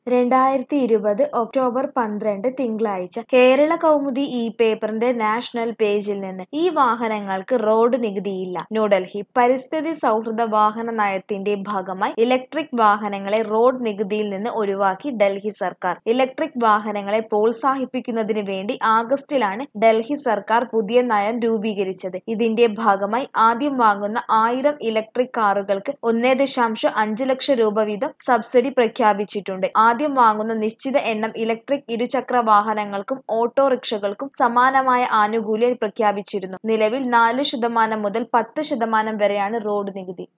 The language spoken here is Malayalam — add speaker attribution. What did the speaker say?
Speaker 1: രണ്ടായിരത്തി ഇരുപത് ഒക്ടോബർ പന്ത്രണ്ട് തിങ്കളാഴ്ച കേരള കൗമുദി ഈ പേപ്പറിന്റെ നാഷണൽ പേജിൽ നിന്ന് ഈ വാഹനങ്ങൾക്ക് റോഡ് നികുതിയില്ല ന്യൂഡൽഹി പരിസ്ഥിതി സൗഹൃദ വാഹന നയത്തിന്റെ ഭാഗമായി ഇലക്ട്രിക് വാഹനങ്ങളെ റോഡ് നികുതിയിൽ നിന്ന് ഒഴിവാക്കി ഡൽഹി സർക്കാർ ഇലക്ട്രിക് വാഹനങ്ങളെ പ്രോത്സാഹിപ്പിക്കുന്നതിന് വേണ്ടി ആഗസ്റ്റിലാണ് ഡൽഹി സർക്കാർ പുതിയ നയം രൂപീകരിച്ചത് ഇതിന്റെ ഭാഗമായി ആദ്യം വാങ്ങുന്ന ആയിരം ഇലക്ട്രിക് കാറുകൾക്ക് ഒന്നേ ദശാംശം അഞ്ച് ലക്ഷം രൂപ വീതം സബ്സിഡി പ്രഖ്യാപിച്ചിട്ടുണ്ട് ആദ്യം വാങ്ങുന്ന നിശ്ചിത എണ്ണം ഇലക്ട്രിക് ഇരുചക്ര വാഹനങ്ങൾക്കും ഓട്ടോറിക്ഷകൾക്കും സമാനമായ ആനുകൂല്യം പ്രഖ്യാപിച്ചിരുന്നു നിലവിൽ നാല് ശതമാനം മുതൽ പത്ത് ശതമാനം വരെയാണ് റോഡ് നികുതി